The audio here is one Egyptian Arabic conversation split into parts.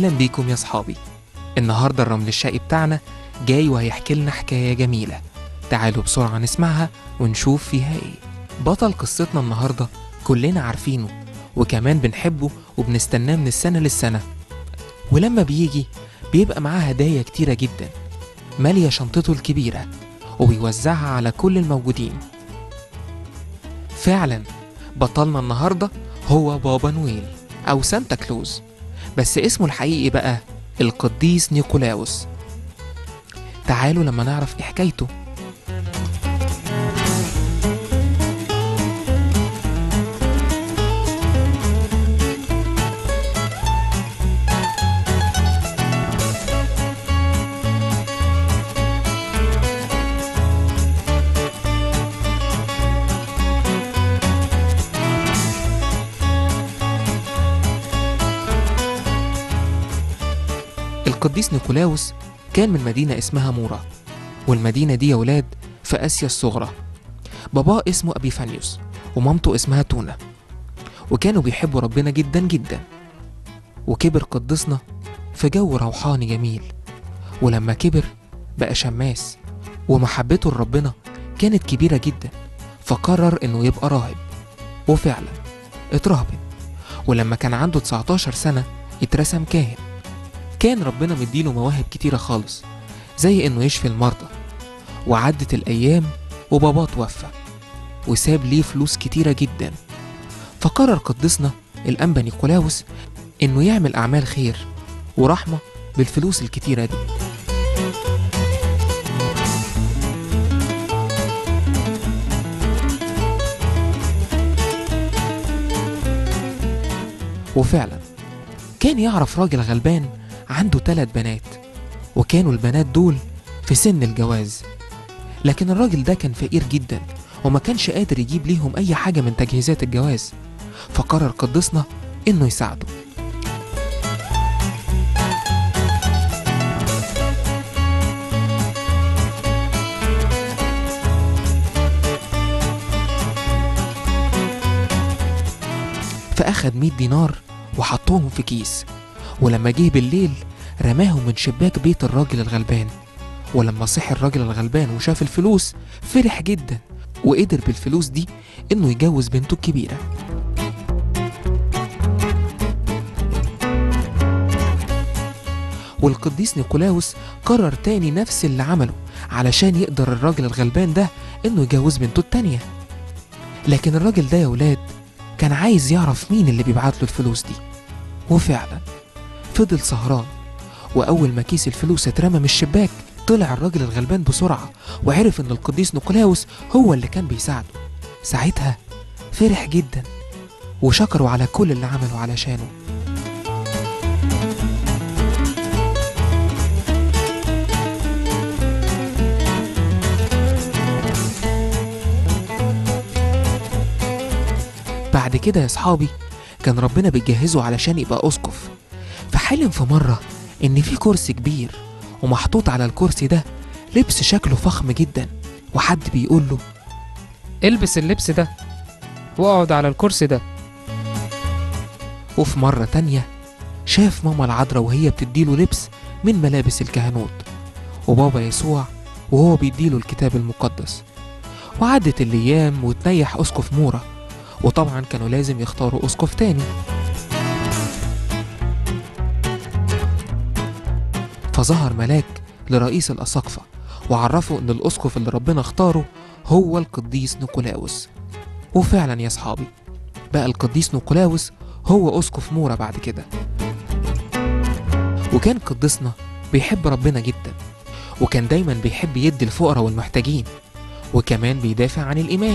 أهلا بيكم يا صحابي النهاردة الرمل الشقي بتاعنا جاي وهيحكي لنا حكاية جميلة تعالوا بسرعة نسمعها ونشوف فيها ايه بطل قصتنا النهاردة كلنا عارفينه وكمان بنحبه وبنستناه من السنة للسنة ولما بيجي بيبقى معاه هدايا كتيرة جدا مالية شنطته الكبيرة وبيوزعها على كل الموجودين فعلا بطلنا النهاردة هو بابا نويل أو سانتا كلوز بس اسمه الحقيقي بقى القديس نيكولاوس تعالوا لما نعرف ايه حكايته القديس نيكولاوس كان من مدينة اسمها مورا والمدينة دي يا ولاد في آسيا الصغرى باباه اسمه أبيفانيوس ومامته اسمها تونا وكانوا بيحبوا ربنا جدا جدا وكبر قدسنا في جو روحاني جميل ولما كبر بقى شماس ومحبته لربنا كانت كبيرة جدا فقرر انه يبقى راهب وفعلا اترهبن ولما كان عنده 19 سنة اترسم كاهن كان ربنا مديله مواهب كتيرة خالص زي إنه يشفي المرضى وعدت الأيام وباباه توفى وساب ليه فلوس كتيرة جدا فقرر قدسنا الأنبا نيكولاوس إنه يعمل أعمال خير ورحمة بالفلوس الكتيرة دي وفعلا كان يعرف راجل غلبان عنده ثلاث بنات وكانوا البنات دول في سن الجواز لكن الراجل ده كان فقير جدا وما كانش قادر يجيب ليهم أي حاجة من تجهيزات الجواز فقرر قدسنا إنه يساعده فأخد 100 دينار وحطهم في كيس ولما جه بالليل رماهم من شباك بيت الراجل الغلبان ولما صحي الراجل الغلبان وشاف الفلوس فرح جدا وقدر بالفلوس دي انه يجوز بنته الكبيره والقديس نيكولاوس قرر تاني نفس اللي عمله علشان يقدر الراجل الغلبان ده انه يجوز بنته التانية لكن الراجل ده يا ولاد كان عايز يعرف مين اللي بيبعت له الفلوس دي وفعلا فضل سهران وأول ما كيس الفلوس اترمى من الشباك طلع الراجل الغلبان بسرعة وعرف إن القديس نيكولاوس هو اللي كان بيساعده ساعتها فرح جدا وشكره على كل اللي عمله علشانه بعد كده يا صحابي كان ربنا بيجهزه علشان يبقى أسقف فحلم في مرة إن في كرسي كبير ومحطوط على الكرسي ده لبس شكله فخم جدا وحد بيقول له البس اللبس ده واقعد على الكرسي ده وفي مرة تانية شاف ماما العذراء وهي بتديله لبس من ملابس الكهنوت وبابا يسوع وهو بيديله الكتاب المقدس وعدت الأيام وتنيح أسقف مورا وطبعا كانوا لازم يختاروا أسقف تاني فظهر ملاك لرئيس الأساقفة وعرفه إن الأسقف اللي ربنا اختاره هو القديس نيكولاوس وفعلا يا صحابي بقى القديس نيكولاوس هو أسقف مورا بعد كده وكان قديسنا بيحب ربنا جدا وكان دايما بيحب يدي الفقراء والمحتاجين وكمان بيدافع عن الإيمان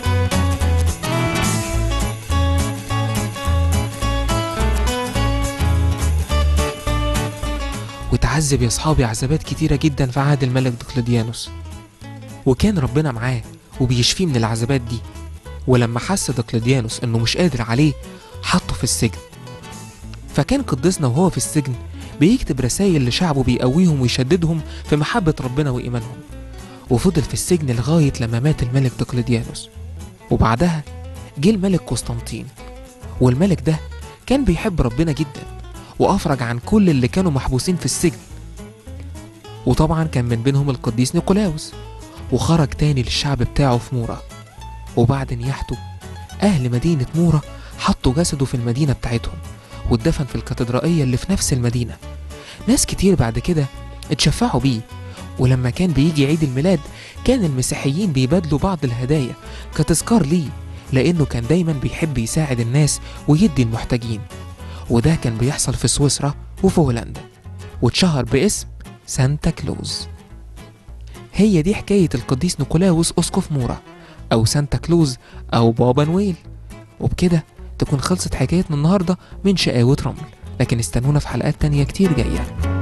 وتعذب يا صحابي عذابات كتيرة جدا في عهد الملك دقلديانوس وكان ربنا معاه وبيشفيه من العذابات دي ولما حس دقلديانوس انه مش قادر عليه حطه في السجن فكان قدسنا وهو في السجن بيكتب رسائل لشعبه بيقويهم ويشددهم في محبة ربنا وإيمانهم وفضل في السجن لغاية لما مات الملك دقلديانوس وبعدها جه الملك قسطنطين والملك ده كان بيحب ربنا جدا وأفرج عن كل اللي كانوا محبوسين في السجن وطبعا كان من بينهم القديس نيقولاوس وخرج تاني للشعب بتاعه في مورا وبعد نياحته أهل مدينة مورا حطوا جسده في المدينة بتاعتهم واتدفن في الكاتدرائية اللي في نفس المدينة ناس كتير بعد كده اتشفعوا بيه ولما كان بيجي عيد الميلاد كان المسيحيين بيبادلوا بعض الهدايا كتذكار ليه لأنه كان دايما بيحب يساعد الناس ويدي المحتاجين وده كان بيحصل في سويسرا وفي هولندا واتشهر باسم سانتا كلوز هي دي حكاية القديس نيقولاوس أسقف مورا أو سانتا كلوز أو بابا نويل وبكده تكون خلصت حكايتنا النهاردة من شقاوة رمل لكن استنونا في حلقات تانية كتير جاية